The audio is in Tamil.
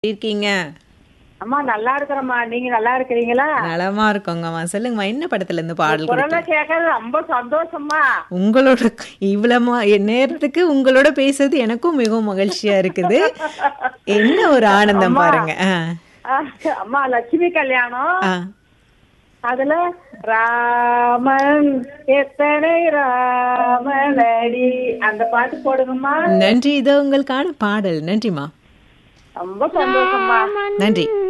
இருக்கீங்க அம்மா நல்லா இருக்கிறம்மா நீங்க நல்லா இருக்கிறீங்களா நலமா இருக்கோங்கம்மா சொல்லுங்கம்மா என்ன படத்துல இருந்து பாடல் குரலை கொடுத்தீங்க? கேட்கறது ரொம்ப சந்தோஷமா உங்களோட இவ்வளவு நேரத்துக்கு உங்களோட பேசுறது எனக்கும் மிகவும் மகிழ்ச்சியா இருக்குது என்ன ஒரு ஆனந்தம் அம்மா. பாருங்க ஆ, ஆ, அம்மா லட்சுமி கல்யாணம் ஆ. அதுல ராமன் எத்தனை ராமனடி அந்த பாட்டு போடுங்கம்மா நன்றி இதோ உங்களுக்கான பாடல் நன்றிம்மா ரொம்ப சந்தோஷமா நன்றி